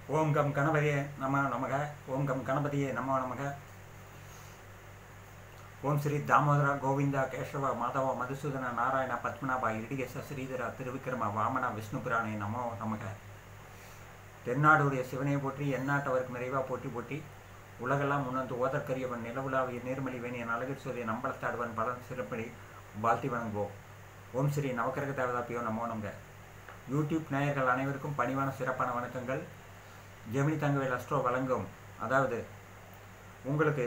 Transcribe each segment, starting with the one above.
ஓம் come கணபதியே நம நமக ஓம் கம் கணபதியே நமோ நமக ஓம் ஸ்ரீ தாமோதரா கோவிந்தா கேசவ மாதவ மதுசூதன நாராயண பத்மநாபா இடிகேச ஸ்ரீதர திருவிக்ரம வாமன விஷ்ணு புராணே நமோ நமக தென்னாடுடைய சிவனை போற்றி எந்நாட்டவருக்கு நிறைவாக போற்றி போற்றி உலகெல்லாம் முன்னந்து ஓதற்கரியவன் நிலவுலாவிய நேர்மலி வேணியன் அழகிர் சூரிய நம்பளத்தாடுவன் பலன் சிறப்படி வாழ்த்தி வணங்குவோம் ஓம் ஸ்ரீ நவக்கிரக தேவதாப்பியோ நமோ நமக யூடியூப் நேயர்கள் அனைவருக்கும் பணிவான சிறப்பான வணக்கங்கள் ஜெமினி தங்கவேல் அஸ்ட்ரோ வழங்கும் அதாவது உங்களுக்கு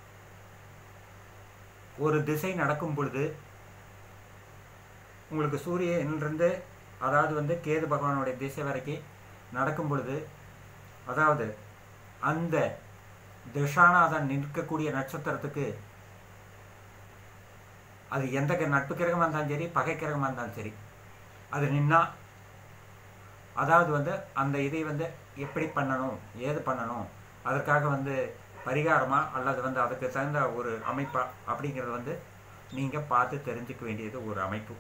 ஒரு திசை நடக்கும் பொழுது உங்களுக்கு சூரியனிலிருந்து அதாவது வந்து கேது பகவானுடைய திசை வரைக்கும் நடக்கும் பொழுது அதாவது அந்த திஷாநாதன் நிற்கக்கூடிய நட்சத்திரத்துக்கு அது எந்த க- நட்பு கிரகமாக இருந்தாலும் சரி பகை கிரகமாக இருந்தாலும் சரி அது நின்னா அதாவது வந்து அந்த இதை வந்து எப்படி பண்ணணும் ஏது பண்ணணும் அதற்காக வந்து பரிகாரமா அல்லது வந்து அதுக்கு தகுந்த ஒரு அமைப்பா அப்படிங்கிறத வந்து நீங்கள் பார்த்து தெரிஞ்சுக்க வேண்டியது ஒரு அமைப்பு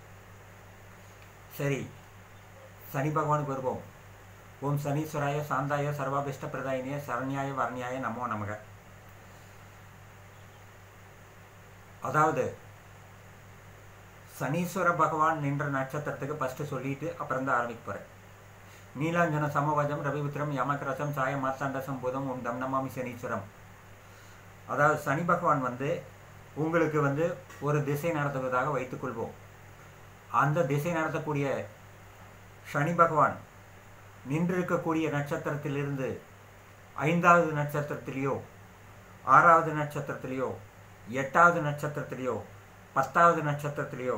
சரி சனி பகவானுக்கு வருவோம் ஓம் சனீஸ்வராய சாந்தாய சர்வாபிஷ்ட பிரதாயினிய சரண்யாய வர்ணியாய நமோ நமக அதாவது சனீஸ்வர பகவான் நின்ற நட்சத்திரத்துக்கு ஃபஸ்ட்டு சொல்லிட்டு அப்புறம் தான் ஆரம்பிக்க போகிறேன் நீலாஞ்சன சமவஜம் ரவிபுத்திரம் யமகரசம் சாய மார்த்தாண்ட சம்பூதம் ஓம் தம் நமாமி சனீஸ்வரம் அதாவது சனி பகவான் வந்து உங்களுக்கு வந்து ஒரு திசை நடத்துவதாக வைத்துக்கொள்வோம் அந்த திசை நடத்தக்கூடிய சனி பகவான் நின்றிருக்கக்கூடிய நட்சத்திரத்திலிருந்து ஐந்தாவது நட்சத்திரத்திலேயோ ஆறாவது நட்சத்திரத்திலேயோ எட்டாவது நட்சத்திரத்திலேயோ பத்தாவது நட்சத்திரத்திலேயோ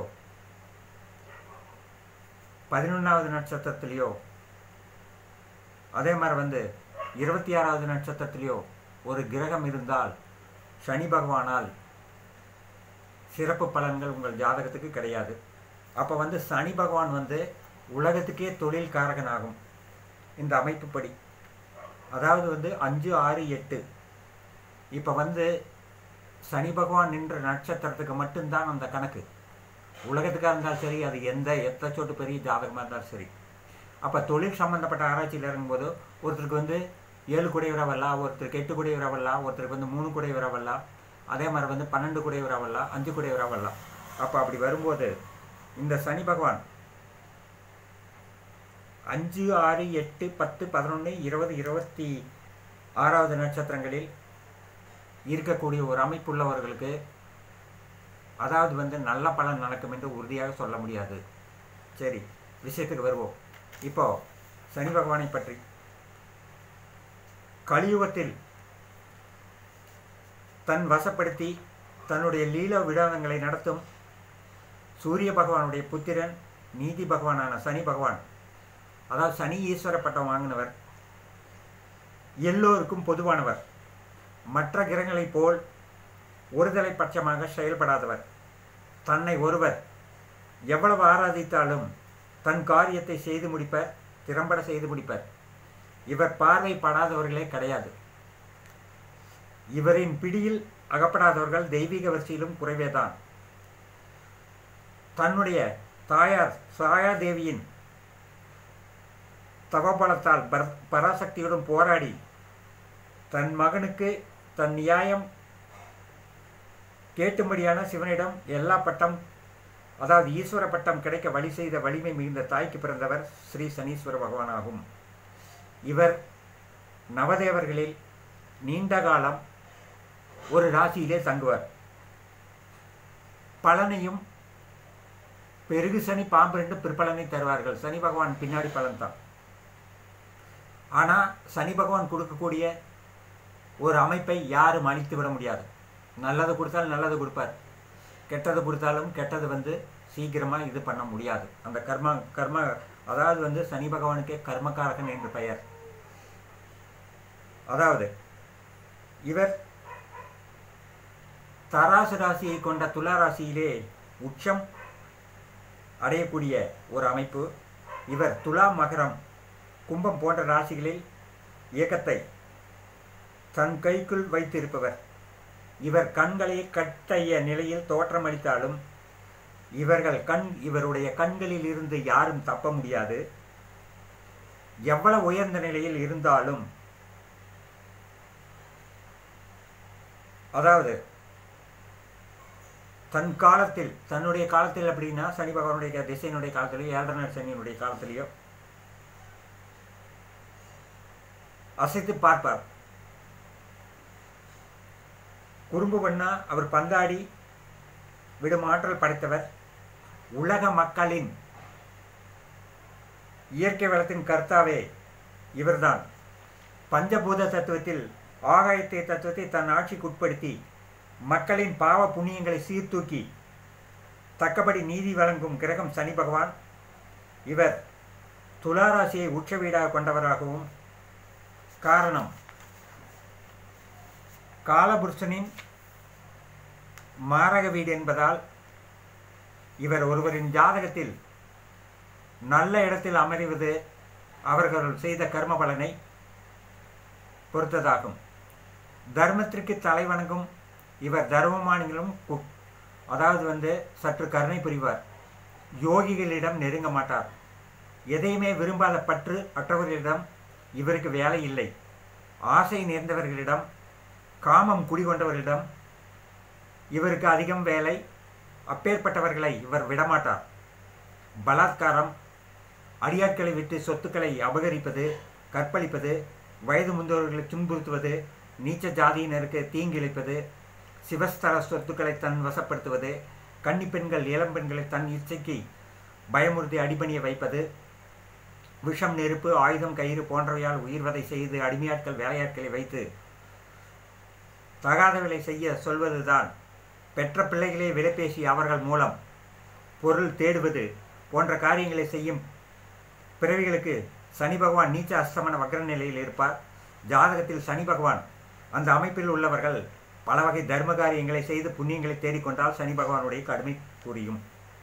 பதினொன்றாவது நட்சத்திரத்திலேயோ அதே மாதிரி வந்து இருபத்தி ஆறாவது நட்சத்திரத்திலேயோ ஒரு கிரகம் இருந்தால் சனி பகவானால் சிறப்பு பலன்கள் உங்கள் ஜாதகத்துக்கு கிடையாது அப்போ வந்து சனி பகவான் வந்து உலகத்துக்கே தொழில் காரகனாகும் இந்த அமைப்புப்படி அதாவது வந்து அஞ்சு ஆறு எட்டு இப்போ வந்து சனி பகவான் நின்ற நட்சத்திரத்துக்கு மட்டும்தான் அந்த கணக்கு உலகத்துக்காக இருந்தாலும் சரி அது எந்த எத்தச்சோட்டு பெரிய ஜாதகமாக இருந்தாலும் சரி அப்போ தொழில் சம்மந்தப்பட்ட ஆராய்ச்சியில் இறங்கும்போது ஒருத்தருக்கு வந்து ஏழு குடையவராக வரலாம் ஒருத்தருக்கு எட்டு குடையவராக வரலாம் ஒருத்தருக்கு வந்து மூணு குடையவராக வரலாம் அதே மாதிரி வந்து பன்னெண்டு குடையவராக வரலாம் அஞ்சு குடையவராக வரலாம் அப்போ அப்படி வரும்போது இந்த சனி பகவான் அஞ்சு ஆறு எட்டு பத்து பதினொன்று இருபது இருபத்தி ஆறாவது நட்சத்திரங்களில் இருக்கக்கூடிய ஒரு அமைப்புள்ளவர்களுக்கு அதாவது வந்து நல்ல பலன் நடக்கும் என்று உறுதியாக சொல்ல முடியாது சரி விஷயத்துக்கு வருவோம் இப்போ சனி பகவானை பற்றி கலியுகத்தில் தன் வசப்படுத்தி தன்னுடைய லீல விடாதங்களை நடத்தும் சூரிய பகவானுடைய புத்திரன் நீதி பகவானான சனி பகவான் அதாவது சனி ஈஸ்வர பட்டம் வாங்கினவர் எல்லோருக்கும் பொதுவானவர் மற்ற கிரகங்களைப் போல் ஒருதலை பட்சமாக செயல்படாதவர் தன்னை ஒருவர் எவ்வளவு ஆராதித்தாலும் தன் காரியத்தை செய்து முடிப்பர் திறம்பட செய்து முடிப்பர் இவர் பார்வைப்படாதவர்களே கிடையாது இவரின் பிடியில் அகப்படாதவர்கள் தெய்வீக வரிசையிலும் குறைவேதான் தன்னுடைய தாயார் சாயாதேவியின் தவபலத்தால் பர பராசக்தியுடன் போராடி தன் மகனுக்கு தன் நியாயம் கேட்டும்படியான சிவனிடம் எல்லா பட்டம் அதாவது ஈஸ்வர பட்டம் கிடைக்க வழி செய்த வலிமை மிகுந்த தாய்க்கு பிறந்தவர் ஸ்ரீ சனீஸ்வர பகவானாகும் இவர் நவதேவர்களில் நீண்ட காலம் ஒரு ராசியிலே தங்குவர் பலனையும் பெருகு சனி பாம்பு ரெண்டு பிற்பலனை தருவார்கள் சனி பகவான் பின்னாடி பலன் தான் ஆனால் சனி பகவான் கொடுக்கக்கூடிய ஒரு அமைப்பை யாரும் அழித்து விட முடியாது நல்லது கொடுத்தாலும் நல்லது கொடுப்பார் கெட்டது கொடுத்தாலும் கெட்டது வந்து சீக்கிரமாக இது பண்ண முடியாது அந்த கர்ம கர்ம அதாவது வந்து சனி பகவானுக்கே கர்மகாரகன் என்று பெயர் அதாவது இவர் தராசு ராசியை கொண்ட துலா ராசியிலே உச்சம் அடையக்கூடிய ஒரு அமைப்பு இவர் துலா மகரம் கும்பம் போன்ற ராசிகளில் இயக்கத்தை தன் கைக்குள் வைத்திருப்பவர் இவர் கண்களை கட்டைய நிலையில் தோற்றமளித்தாலும் இவர்கள் கண் இவருடைய கண்களில் இருந்து யாரும் தப்ப முடியாது எவ்வளவு உயர்ந்த நிலையில் இருந்தாலும் அதாவது தன் காலத்தில் தன்னுடைய காலத்தில் அப்படின்னா சனி பகவானுடைய திசையினுடைய காலத்திலேயோ ஏழரை சனியினுடைய காலத்திலேயோ அசைத்து பார்ப்பார் குறும்பு பண்ணா அவர் பந்தாடி விடும் ஆற்றல் படைத்தவர் உலக மக்களின் இயற்கை வளத்தின் கர்த்தாவே இவர்தான் பஞ்சபூத தத்துவத்தில் ஆகாயத்தை தத்துவத்தை தன் ஆட்சிக்கு உட்படுத்தி மக்களின் பாவ புண்ணியங்களை சீர்தூக்கி தக்கபடி நீதி வழங்கும் கிரகம் சனி பகவான் இவர் துளாராசியை உச்ச வீடாக கொண்டவராகவும் காரணம் காலபுருஷனின் மாரக வீடு என்பதால் இவர் ஒருவரின் ஜாதகத்தில் நல்ல இடத்தில் அமர்வது அவர்கள் செய்த கர்ம பலனை பொறுத்ததாகும் தர்மத்திற்கு தலை வணங்கும் இவர் தர்மமானிகளும் கு- அதாவது வந்து சற்று கருணை புரிவார் யோகிகளிடம் நெருங்க மாட்டார் எதையுமே விரும்பாத பற்று அற்றவர்களிடம் இவருக்கு வேலை இல்லை ஆசை நேர்ந்தவர்களிடம் காமம் குடிகொண்டவர்களிடம் இவருக்கு அதிகம் வேலை அப்பேற்பட்டவர்களை இவர் விடமாட்டார் பலாத்காரம் அடியாட்களை விட்டு சொத்துக்களை அபகரிப்பது கற்பழிப்பது வயது முந்தோர்களை துன்புறுத்துவது நீச்ச ஜாதியினருக்கு தீங்கிழைப்பது சிவஸ்தல சொத்துக்களை தன் வசப்படுத்துவது கன்னி பெண்கள் இளம் பெண்களை தன் இச்சைக்கு பயமுறுத்தி அடிபணிய வைப்பது விஷம் நெருப்பு ஆயுதம் கயிறு போன்றவையால் உயிர்வதை செய்து அடிமையாட்கள் வேலையாட்களை வைத்து தகாதவளை செய்ய சொல்வதுதான் பெற்ற பிள்ளைகளே விலைபேசி அவர்கள் மூலம் பொருள் தேடுவது போன்ற காரியங்களை செய்யும் பிறவிகளுக்கு சனி பகவான் நீச்ச அஸ்தமன வக்ர நிலையில் இருப்பார் ஜாதகத்தில் சனி பகவான் அந்த அமைப்பில் உள்ளவர்கள் பல வகை தர்ம காரியங்களை செய்து புண்ணியங்களை தேடிக்கொண்டால் சனி பகவானுடைய கடுமை புரியும்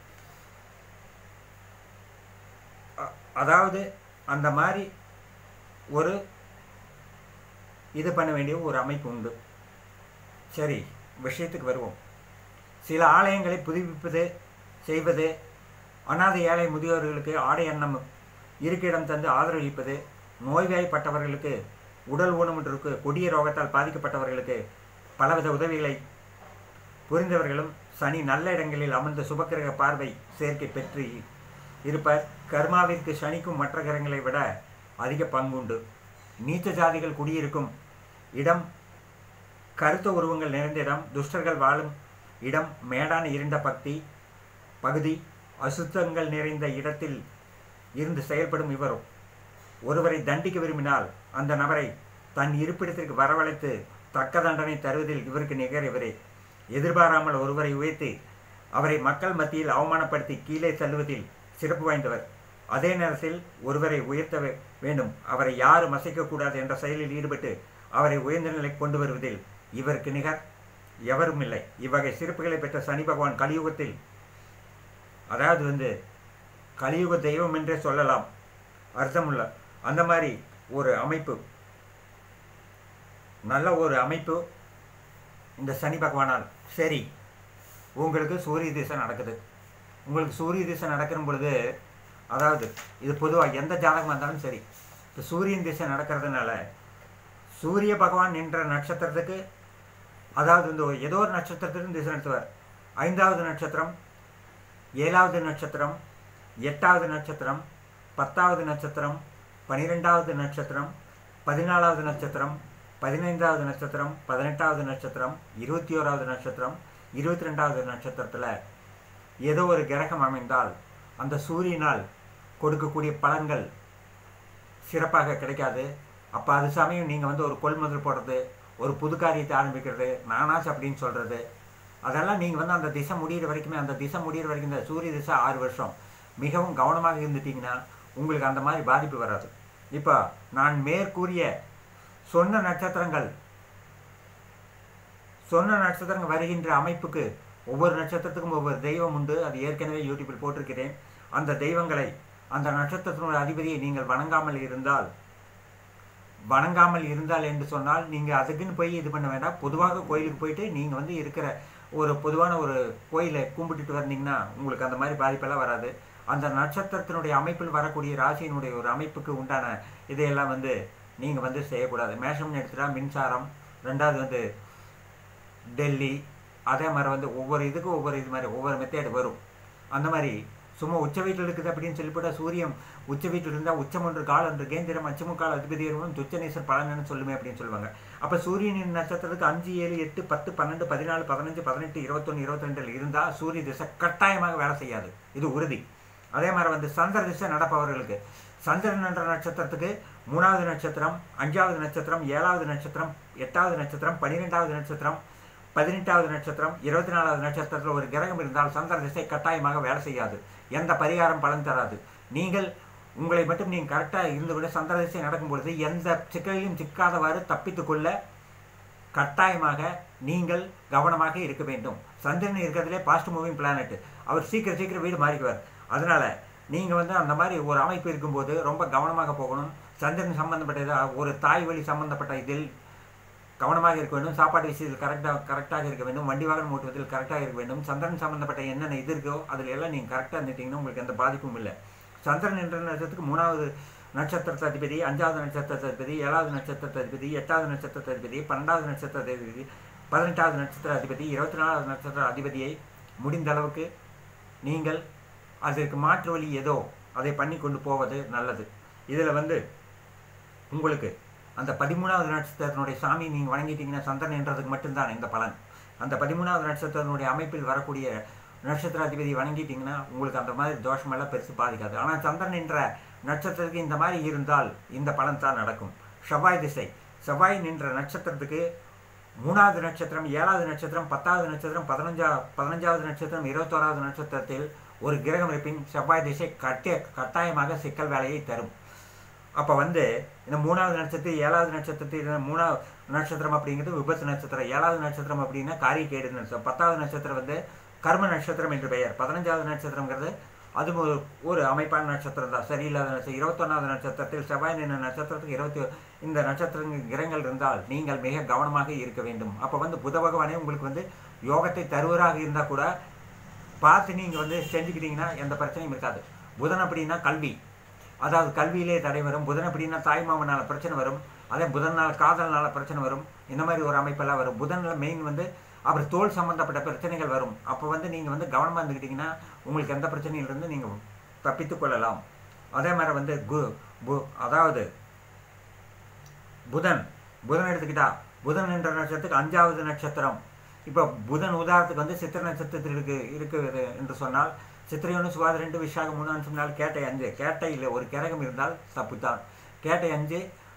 அ- அதாவது அந்த மாதிரி ஒரு இது பண்ண வேண்டிய ஒரு அமைப்பு உண்டு சரி விஷயத்துக்கு வருவோம் சில ஆலயங்களை புதுப்பிப்பது செய்வது அனாதை ஏழை முதியோர்களுக்கு ஆடை அன்னம் இருக்கிடம் தந்து ஆதரவளிப்பது நோய்வாய்ப்பட்டவர்களுக்கு உடல் ஊனமுற்றிற்கு கொடிய ரோகத்தால் பாதிக்கப்பட்டவர்களுக்கு பலவித உதவிகளை புரிந்தவர்களும் சனி நல்ல இடங்களில் அமர்ந்த சுபக்கிரக பார்வை சேர்க்கை பெற்று இருப்பர் கர்மாவிற்கு சனிக்கும் மற்ற கிரகங்களை விட அதிக பங்குண்டு நீச்ச ஜாதிகள் குடியிருக்கும் இடம் கருத்த உருவங்கள் நிறைந்த இடம் துஷ்டர்கள் வாழும் இடம் மேடான இருண்ட பக்தி பகுதி அசுத்தங்கள் நிறைந்த இடத்தில் இருந்து செயல்படும் இவரும் ஒருவரை தண்டிக்க விரும்பினால் அந்த நபரை தன் இருப்பிடத்திற்கு வரவழைத்து தக்க தண்டனை தருவதில் இவருக்கு நிகர் இவரே எதிர்பாராமல் ஒருவரை உயர்த்தி அவரை மக்கள் மத்தியில் அவமானப்படுத்தி கீழே தள்ளுவதில் சிறப்பு வாய்ந்தவர் அதே நேரத்தில் ஒருவரை உயர்த்த வே- வேண்டும் அவரை யாரும் அசைக்கக்கூடாது என்ற செயலில் ஈடுபட்டு அவரை உயர்ந்த நிலை கொண்டு வருவதில் இவருக்கு நிகர் எவரும் இல்லை இவ்வகை சிறப்புகளை பெற்ற சனி பகவான் கலியுகத்தில் அதாவது வந்து கலியுக தெய்வம் என்றே சொல்லலாம் அர்த்தமுள்ள அந்த மாதிரி ஒரு அமைப்பு நல்ல ஒரு அமைப்பு இந்த சனி பகவானால் சரி உங்களுக்கு சூரிய திசை நடக்குது உங்களுக்கு சூரிய திசை நடக்கிற பொழுது அதாவது இது பொதுவாக எந்த ஜாதகமாக இருந்தாலும் சரி இப்போ சூரியன் திசை நடக்கிறதுனால சூரிய பகவான் என்ற நட்சத்திரத்துக்கு அதாவது இந்த ஏதோ ஒரு நட்சத்திரத்துக்கு திசை நடத்துவார் ஐந்தாவது நட்சத்திரம் ஏழாவது நட்சத்திரம் எட்டாவது நட்சத்திரம் பத்தாவது நட்சத்திரம் பனிரெண்டாவது நட்சத்திரம் பதினாலாவது நட்சத்திரம் பதினைந்தாவது நட்சத்திரம் பதினெட்டாவது நட்சத்திரம் இருபத்தி ஓராவது நட்சத்திரம் இருபத்தி ரெண்டாவது நட்சத்திரத்தில் ஏதோ ஒரு கிரகம் அமைந்தால் அந்த சூரியனால் கொடுக்கக்கூடிய பலன்கள் சிறப்பாக கிடைக்காது அப்போ அது சமயம் நீங்கள் வந்து ஒரு கொள்முதல் போடுறது ஒரு புது காரியத்தை ஆரம்பிக்கிறது நானாச்சு அப்படின்னு சொல்கிறது அதெல்லாம் நீங்கள் வந்து அந்த திசை முடியிற வரைக்குமே அந்த திசை முடியிற வரைக்கும் இந்த சூரிய திசை ஆறு வருஷம் மிகவும் கவனமாக இருந்துட்டீங்கன்னா உங்களுக்கு அந்த மாதிரி பாதிப்பு வராது இப்போ நான் மேற்கூறிய சொன்ன நட்சத்திரங்கள் சொன்ன நட்சத்திரங்கள் வருகின்ற அமைப்புக்கு ஒவ்வொரு நட்சத்திரத்துக்கும் ஒவ்வொரு தெய்வம் உண்டு அது ஏற்கனவே யூடியூப்பில் போட்டிருக்கிறேன் அந்த தெய்வங்களை அந்த நட்சத்திரத்தினுடைய அதிபதியை நீங்கள் வணங்காமல் இருந்தால் வணங்காமல் இருந்தால் என்று சொன்னால் நீங்கள் அதுக்குன்னு போய் இது பண்ண வேண்டாம் பொதுவாக கோயிலுக்கு போயிட்டு நீங்கள் வந்து இருக்கிற ஒரு பொதுவான ஒரு கோயிலை கும்பிட்டுட்டு வந்தீங்கன்னா உங்களுக்கு அந்த மாதிரி பாதிப்பெல்லாம் வராது அந்த நட்சத்திரத்தினுடைய அமைப்பில் வரக்கூடிய ராசியினுடைய ஒரு அமைப்புக்கு உண்டான இதையெல்லாம் வந்து நீங்கள் வந்து செய்யக்கூடாது மேஷம்னு எடுத்துட்டா மின்சாரம் ரெண்டாவது வந்து டெல்லி அதே மாதிரி வந்து ஒவ்வொரு இதுக்கும் ஒவ்வொரு இது மாதிரி ஒவ்வொரு மெத்தேடு வரும் அந்த மாதிரி சும்மா உச்ச வீட்டில் இருக்குது அப்படின்னு சொல்லிவிட்டா சூரியன் உச்ச வீட்டில் இருந்தால் உச்சம் ஒன்று கால் என்று கேந்திரம் அச்சமும் கால் அதிபதியரும் துச்சநேசர் பலன்னு சொல்லுமே அப்படின்னு சொல்லுவாங்க அப்போ சூரியனின் நட்சத்திரத்துக்கு அஞ்சு ஏழு எட்டு பத்து பன்னெண்டு பதினாலு பதினஞ்சு பதினெட்டு இருபத்தொன்று இருபத்தி ரெண்டில் இருந்தால் சூரிய திசை கட்டாயமாக வேலை செய்யாது இது உறுதி அதே மாதிரி வந்து சந்திர திசை நடப்பவர்களுக்கு சந்திரன் என்ற நட்சத்திரத்துக்கு மூணாவது நட்சத்திரம் அஞ்சாவது நட்சத்திரம் ஏழாவது நட்சத்திரம் எட்டாவது நட்சத்திரம் பன்னிரெண்டாவது நட்சத்திரம் பதினெட்டாவது நட்சத்திரம் இருபத்தி நாலாவது நட்சத்திரத்தில் ஒரு கிரகம் இருந்தால் சந்திர திசை கட்டாயமாக வேலை செய்யாது எந்த பரிகாரம் பலன் தராது நீங்கள் உங்களை மட்டும் நீங்கள் கரெக்டாக இருந்து விட சந்திர திசை நடக்கும் பொழுது எந்த சிக்கலிலும் சிக்காதவாறு தப்பித்து கொள்ள கட்டாயமாக நீங்கள் கவனமாக இருக்க வேண்டும் சந்திரன் இருக்கிறதுலே பாஸ்ட் மூவிங் பிளானட் அவர் சீக்கிரம் சீக்கிரம் வீடு மாறிக்குவார் அதனால் நீங்கள் வந்து அந்த மாதிரி ஒரு அமைப்பு இருக்கும்போது ரொம்ப கவனமாக போகணும் சந்திரன் சம்பந்தப்பட்ட ஒரு தாய் வழி சம்பந்தப்பட்ட இதில் கவனமாக இருக்க வேண்டும் சாப்பாடு விஷயத்தில் கரெக்டாக கரெக்டாக இருக்க வேண்டும் வண்டி வாகனம் ஓட்டுவதில் கரெக்டாக இருக்க வேண்டும் சந்திரன் சம்பந்தப்பட்ட என்னென்ன இது இருக்கோ அதில் எல்லாம் நீங்கள் கரெக்டாக இருந்துட்டீங்கன்னா உங்களுக்கு எந்த பாதிப்பும் இல்லை சந்திரன் என்ற நட்சத்திரத்துக்கு மூணாவது நட்சத்திரத்து அதிபதி அஞ்சாவது நட்சத்திரத்து அதிபதி ஏழாவது நட்சத்திரத்து அதிபதி எட்டாவது நட்சத்திரத்து அதிபதி பன்னெண்டாவது நட்சத்திர அதிபதி பதினெட்டாவது நட்சத்திர அதிபதி இருபத்தி நாலாவது நட்சத்திர அதிபதியை முடிந்த அளவுக்கு நீங்கள் அதற்கு மாற்று வழி ஏதோ அதை பண்ணி கொண்டு போவது நல்லது இதில் வந்து உங்களுக்கு அந்த பதிமூணாவது நட்சத்திரத்தினுடைய சாமி நீங்கள் வணங்கிட்டீங்கன்னா சந்திரன் என்றதுக்கு மட்டும்தான் இந்த பலன் அந்த பதிமூணாவது நட்சத்திரத்தினுடைய அமைப்பில் வரக்கூடிய நட்சத்திர அதிபதி வணங்கிட்டீங்கன்னா உங்களுக்கு அந்த மாதிரி தோஷமெல்லாம் பெருசு பாதிக்காது ஆனால் சந்திரன் என்ற நட்சத்திரத்துக்கு இந்த மாதிரி இருந்தால் இந்த பலன் தான் நடக்கும் செவ்வாய் திசை செவ்வாய் நின்ற நட்சத்திரத்துக்கு மூணாவது நட்சத்திரம் ஏழாவது நட்சத்திரம் பத்தாவது நட்சத்திரம் பதினஞ்சா பதினஞ்சாவது நட்சத்திரம் இருபத்தோராவது நட்சத்திரத்தில் ஒரு கிரகம் இருப்பின் செவ்வாய் திசை கட்டிய கட்டாயமாக சிக்கல் வேலையை தரும் அப்போ வந்து இந்த மூணாவது நட்சத்திரம் ஏழாவது நட்சத்திரத்தில் மூணாவது நட்சத்திரம் அப்படிங்கிறது விபத்து நட்சத்திரம் ஏழாவது நட்சத்திரம் அப்படின்னா காரியக்கேடு நட்சத்திரம் பத்தாவது நட்சத்திரம் வந்து கர்ம நட்சத்திரம் என்று பெயர் பதினஞ்சாவது நட்சத்திரங்கிறது அது ஒரு ஒரு அமைப்பான நட்சத்திரம் தான் சரியில்லாத நட்சத்திரம் இருபத்தொன்னாவது நட்சத்திரத்தில் செவ்வாய் நின்ற நட்சத்திரத்துக்கு இருபத்தி இந்த நட்சத்திர கிரகங்கள் இருந்தால் நீங்கள் மிக கவனமாக இருக்க வேண்டும் அப்போ வந்து புத பகவானே உங்களுக்கு வந்து யோகத்தை தருவராக இருந்தால் கூட பார்த்து நீங்கள் வந்து செஞ்சுக்கிட்டீங்கன்னா எந்த பிரச்சனையும் இருக்காது புதன் அப்படின்னா கல்வி அதாவது கல்வியிலே தடை வரும் புதன் அப்படின்னா தாய்மாமனால் பிரச்சனை வரும் அதே புதனால் காதல்னால பிரச்சனை வரும் இந்த மாதிரி ஒரு அமைப்பெல்லாம் வரும் புதனில் மெயின் வந்து அப்புறம் தோல் சம்மந்தப்பட்ட பிரச்சனைகள் வரும் அப்போ வந்து நீங்கள் வந்து கவனமாக இருந்துக்கிட்டிங்கன்னா உங்களுக்கு எந்த பிரச்சனையிலிருந்து நீங்கள் தப்பித்து கொள்ளலாம் அதே மாதிரி வந்து கு பு அதாவது புதன் புதன் எடுத்துக்கிட்டா புதன் என்ற நட்சத்திரத்துக்கு அஞ்சாவது நட்சத்திரம் இப்போ புதன் உதாரணத்துக்கு வந்து சித்திர நட்சத்திரத்தில் இருக்கு இருக்குது என்று சொன்னால் சித்திரை ஒன்று சுவாத ரெண்டு விஷாகம் மூணு அஞ்சு நாள் கேட்டை அஞ்சு கேட்டையில் ஒரு கிரகம் இருந்தால் தப்புத்தான் கேட்டை அஞ்சு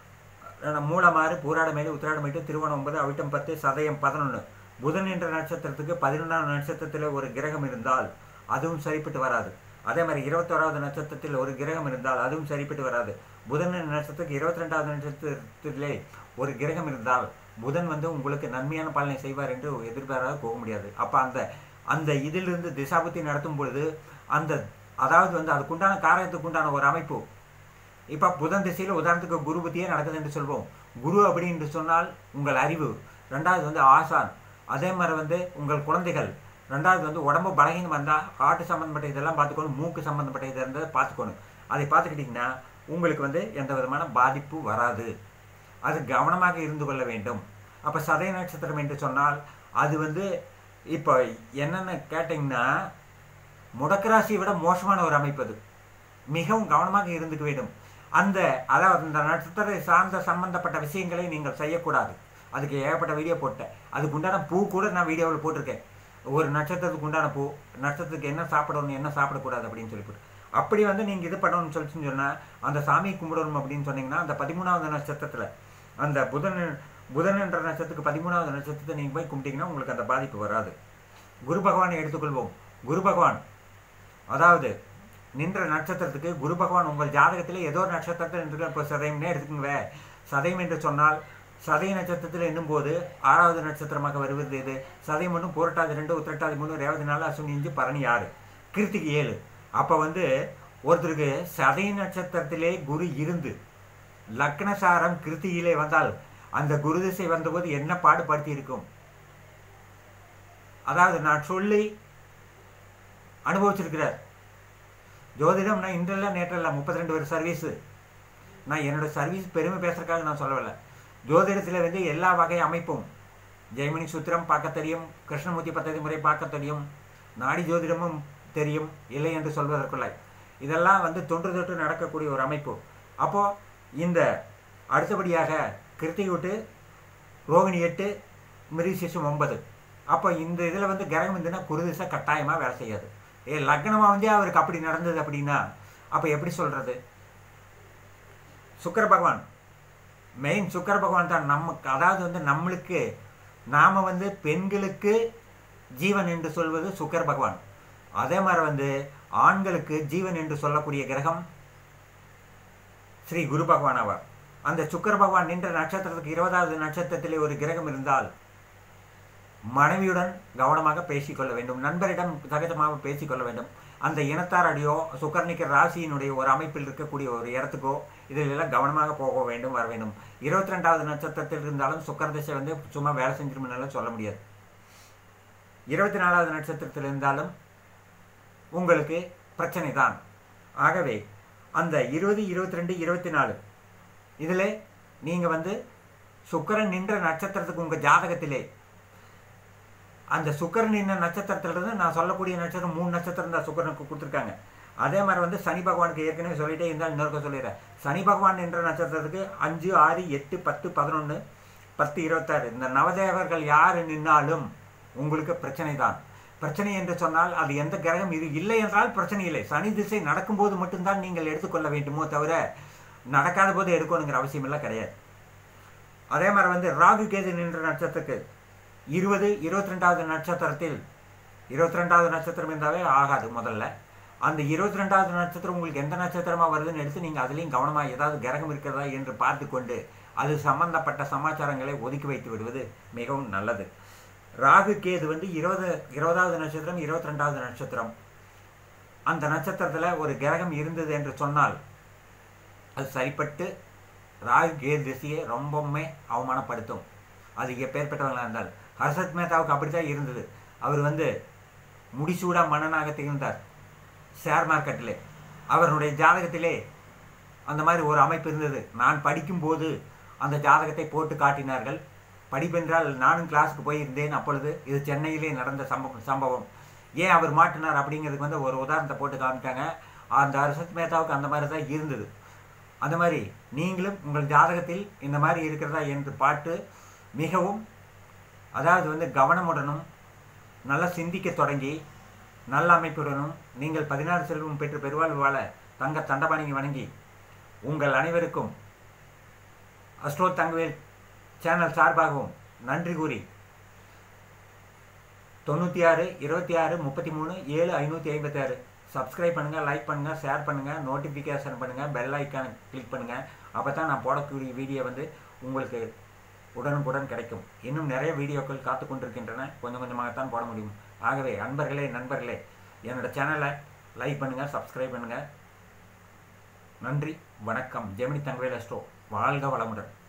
மூலமாறு பூராடமேடு உத்திராடமேட்டு திருவோணம் ஒன்பது அவிட்டம் பத்து சதயம் பதினொன்று புதன் என்ற நட்சத்திரத்துக்கு பதினொன்றாம் நட்சத்திரத்தில் ஒரு கிரகம் இருந்தால் அதுவும் சரிப்பட்டு வராது அதே மாதிரி இருபத்தோராவது நட்சத்திரத்தில் ஒரு கிரகம் இருந்தால் அதுவும் சரிப்பட்டு வராது புதன் நட்சத்திரத்துக்கு இருபத்தி ரெண்டாவது நட்சத்திரத்திலே ஒரு கிரகம் இருந்தால் புதன் வந்து உங்களுக்கு நன்மையான பலனை செய்வார் என்று எதிர்பாராத போக முடியாது அப்போ அந்த அந்த இதிலிருந்து திசாபுத்தி நடத்தும் பொழுது அந்த அதாவது வந்து அதுக்குண்டான காரணத்துக்கு உண்டான ஒரு அமைப்பு இப்போ புதன் திசையில் உதாரணத்துக்கு குரு புத்தியே நடக்குது என்று சொல்வோம் குரு அப்படின்னு சொன்னால் உங்கள் அறிவு ரெண்டாவது வந்து ஆசான் அதே மாதிரி வந்து உங்கள் குழந்தைகள் ரெண்டாவது வந்து உடம்பு பலகீனம் வந்தால் ஹார்ட் சம்மந்தப்பட்ட இதெல்லாம் பார்த்துக்கணும் மூக்கு சம்மந்தப்பட்ட இதை இருந்ததை பார்த்துக்கணும் அதை பார்த்துக்கிட்டிங்கன்னா உங்களுக்கு வந்து எந்த விதமான பாதிப்பு வராது அது கவனமாக இருந்து கொள்ள வேண்டும் அப்போ சதய நட்சத்திரம் என்று சொன்னால் அது வந்து இப்போ என்னென்ன கேட்டிங்கன்னா முடக்கராசியை விட மோசமான ஒரு அமைப்பு அது மிகவும் கவனமாக இருந்துக்க வேண்டும் அந்த அதாவது இந்த நட்சத்திர சார்ந்த சம்பந்தப்பட்ட விஷயங்களை நீங்கள் செய்யக்கூடாது அதுக்கு ஏகப்பட்ட வீடியோ போட்டேன் அதுக்கு உண்டான பூ கூட நான் வீடியோவில் போட்டிருக்கேன் ஒரு நட்சத்திரத்துக்கு உண்டான பூ நட்சத்திரத்துக்கு என்ன சாப்பிடணும் என்ன சாப்பிடக்கூடாது அப்படின்னு சொல்லி போட்டு அப்படி வந்து நீங்கள் இது பண்ணணும்னு சொல்லிச்சுன்னு சொன்னால் அந்த சாமி கும்பிடணும் அப்படின்னு சொன்னீங்கன்னா அந்த பதிமூணாவது நட்சத்திரத்தில் அந்த புதன் புதன் என்ற நட்சத்திரத்துக்கு பதிமூணாவது நட்சத்திரத்தை நீங்கள் போய் கும்பிட்டீங்கன்னா உங்களுக்கு அந்த பாதிப்பு வராது குரு பகவானை எடுத்துக்கொள்வோம் குரு பகவான் அதாவது நின்ற நட்சத்திரத்துக்கு குரு பகவான் உங்கள் ஜாதகத்தில் ஏதோ ஒரு நட்சத்திரத்தில் நின்று இப்போ சதயம்னே எடுத்துக்கோங்க சதயம் என்று சொன்னால் சதய நட்சத்திரத்தில் எண்ணும்போது ஆறாவது நட்சத்திரமாக வருவது இது சதயம் ஒன்று புரட்டாதி ரெண்டு உத்திரட்டாதி மூணு ரேவதி நாலு அசுனி அஞ்சு பரணி ஆறு கிருத்திகை ஏழு அப்போ வந்து ஒருத்தருக்கு சதய நட்சத்திரத்திலே குரு இருந்து லக்னசாரம் கிருத்தியிலே வந்தால் அந்த குரு திசை வந்தபோது என்ன பாடுபடுத்தி இருக்கும் அதாவது நான் சொல்லி அனுபவிச்சிருக்கிறார் ஜோதிடம்னா இன்றெல்லாம் நேற்றல்ல முப்பத்தி ரெண்டு வருஷம் சர்வீஸு நான் என்னோட சர்வீஸ் பெருமை பேசுறதுக்காக நான் சொல்லவில்லை ஜோதிடத்தில் வந்து எல்லா வகை அமைப்பும் ஜெயமணி சூத்திரம் பார்க்க தெரியும் கிருஷ்ணமூர்த்தி பத்ததி முறை பார்க்க தெரியும் நாடி ஜோதிடமும் தெரியும் இல்லை என்று சொல்வதற்குள்ள இதெல்லாம் வந்து தொன்று தொட்டு நடக்கக்கூடிய ஒரு அமைப்பு அப்போது இந்த அடுத்தபடியாக கிருத்திகை விட்டு ரோகிணி எட்டு மிருசிசம் ஒன்பது அப்போ இந்த இதில் வந்து கிரகம் இருந்துன்னா குருதிசை கட்டாயமாக வேலை செய்யாது ஏ லக்னமாக வந்து அவருக்கு அப்படி நடந்தது அப்படின்னா அப்போ எப்படி சொல்கிறது சுக்கர பகவான் மெயின் சுக்கர பகவான் தான் நமக்கு அதாவது வந்து நம்மளுக்கு நாம் வந்து பெண்களுக்கு ஜீவன் என்று சொல்வது சுக்கர பகவான் அதே மாதிரி வந்து ஆண்களுக்கு ஜீவன் என்று சொல்லக்கூடிய கிரகம் ஸ்ரீ குரு பகவான் ஆவார் அந்த சுக்கர பகவான் நின்ற நட்சத்திரத்துக்கு இருபதாவது நட்சத்திரத்திலே ஒரு கிரகம் இருந்தால் மனைவியுடன் கவனமாக பேசிக்கொள்ள வேண்டும் நண்பரிடம் சகஜமாக பேசிக்கொள்ள வேண்டும் அந்த இனத்தாரடியோ சுக்கரனிக்க ராசியினுடைய ஒரு அமைப்பில் இருக்கக்கூடிய ஒரு இடத்துக்கோ இதில் எல்லாம் கவனமாக போக வேண்டும் வர வேண்டும் இருபத்தி ரெண்டாவது நட்சத்திரத்தில் இருந்தாலும் சுக்கர திசை வந்து சும்மா வேலை செஞ்சிருமெல்லாம் சொல்ல முடியாது இருபத்தி நாலாவது நட்சத்திரத்தில் இருந்தாலும் உங்களுக்கு பிரச்சனை தான் ஆகவே அந்த இருபது இருபத்தி ரெண்டு இருபத்தி நாலு இதில் நீங்கள் வந்து சுக்கரன் நின்ற நட்சத்திரத்துக்கு உங்கள் ஜாதகத்திலே அந்த சுக்கரன் நின்ற நட்சத்திரத்திலிருந்து நான் சொல்லக்கூடிய நட்சத்திரம் மூணு நட்சத்திரம் தான் சுக்கரனுக்கு கொடுத்துருக்காங்க அதே மாதிரி வந்து சனி பகவானுக்கு ஏற்கனவே சொல்லிட்டே இருந்தால் இன்னொருக்க சொல்லிடுறேன் சனி பகவான் என்ற நட்சத்திரத்துக்கு அஞ்சு ஆறு எட்டு பத்து பதினொன்று பத்து இருபத்தாறு இந்த நவதேவர்கள் யார் நின்னாலும் உங்களுக்கு பிரச்சனை தான் பிரச்சனை என்று சொன்னால் அது எந்த கிரகம் இது இல்லை என்றால் பிரச்சனை இல்லை சனி திசை நடக்கும்போது மட்டும்தான் நீங்கள் எடுத்துக்கொள்ள வேண்டுமோ தவிர நடக்காத போது எடுக்கணுங்கிற அவசியமெல்லாம் கிடையாது அதே மாதிரி வந்து ராகு கேது நின்ற நட்சத்திரத்துக்கு இருபது இருபத்தி ரெண்டாவது நட்சத்திரத்தில் இருபத்தி ரெண்டாவது நட்சத்திரம் இருந்தாவே ஆகாது முதல்ல அந்த இருபத்தி ரெண்டாவது நட்சத்திரம் உங்களுக்கு எந்த நட்சத்திரமாக வருதுன்னு எடுத்து நீங்கள் அதுலேயும் கவனமாக ஏதாவது கிரகம் இருக்கிறதா என்று பார்த்து கொண்டு அது சம்பந்தப்பட்ட சமாச்சாரங்களை ஒதுக்கி வைத்து விடுவது மிகவும் நல்லது ராகு கேது வந்து இருபது இருபதாவது நட்சத்திரம் இருபத்தி ரெண்டாவது நட்சத்திரம் அந்த நட்சத்திரத்தில் ஒரு கிரகம் இருந்தது என்று சொன்னால் அது சரிப்பட்டு ராகு கேது திசையை ரொம்பவுமே அவமானப்படுத்தும் அது எப்பேற்பட்டவங்களாக இருந்தால் ஹர்ஷத் மேத்தாவுக்கு அப்படித்தான் இருந்தது அவர் வந்து முடிசூடா மன்னனாக திகழ்ந்தார் ஷேர் மார்க்கெட்டில் அவருடைய ஜாதகத்திலே அந்த மாதிரி ஒரு அமைப்பு இருந்தது நான் படிக்கும்போது அந்த ஜாதகத்தை போட்டு காட்டினார்கள் படிப்பென்றால் நானும் கிளாஸுக்கு போயிருந்தேன் அப்பொழுது இது சென்னையிலே நடந்த சம்பவம் சம்பவம் ஏன் அவர் மாட்டினார் அப்படிங்கிறதுக்கு வந்து ஒரு உதாரணத்தை போட்டு காமிட்டாங்க அந்த ஹர்ஷத் மேத்தாவுக்கு அந்த மாதிரி தான் இருந்தது அந்த மாதிரி நீங்களும் உங்கள் ஜாதகத்தில் இந்த மாதிரி இருக்கிறதா என்று பார்த்து மிகவும் அதாவது வந்து கவனமுடனும் நல்லா சிந்திக்க தொடங்கி நல்ல அமைப்புடனும் நீங்கள் பதினாறு செல்வம் பெற்று பெருவாழ்வு வாழ தங்க தண்டபாணிக்கு வணங்கி உங்கள் அனைவருக்கும் அஸ்ட்ரோ தங்கவேல் சேனல் சார்பாகவும் நன்றி கூறி தொண்ணூற்றி ஆறு இருபத்தி ஆறு முப்பத்தி மூணு ஏழு ஐநூற்றி ஐம்பத்தி ஆறு சப்ஸ்கிரைப் பண்ணுங்கள் லைக் பண்ணுங்கள் ஷேர் பண்ணுங்கள் நோட்டிஃபிகேஷன் பண்ணுங்கள் பெல் ஐக்கான் கிளிக் பண்ணுங்கள் அப்போ தான் நான் போடக்கூடிய வீடியோ வந்து உங்களுக்கு உடனுக்குடன் கிடைக்கும் இன்னும் நிறைய வீடியோக்கள் காத்து கொண்டிருக்கின்றன கொஞ்சம் கொஞ்சமாகத்தான் போட முடியும் ஆகவே அன்பர்களே நண்பர்களே என்னோட சேனலை லைக் பண்ணுங்கள் சப்ஸ்கிரைப் பண்ணுங்கள் நன்றி வணக்கம் ஜெமினி தங்கவேல் அஸ்ட்ரோ வாழ்க வளமுடன்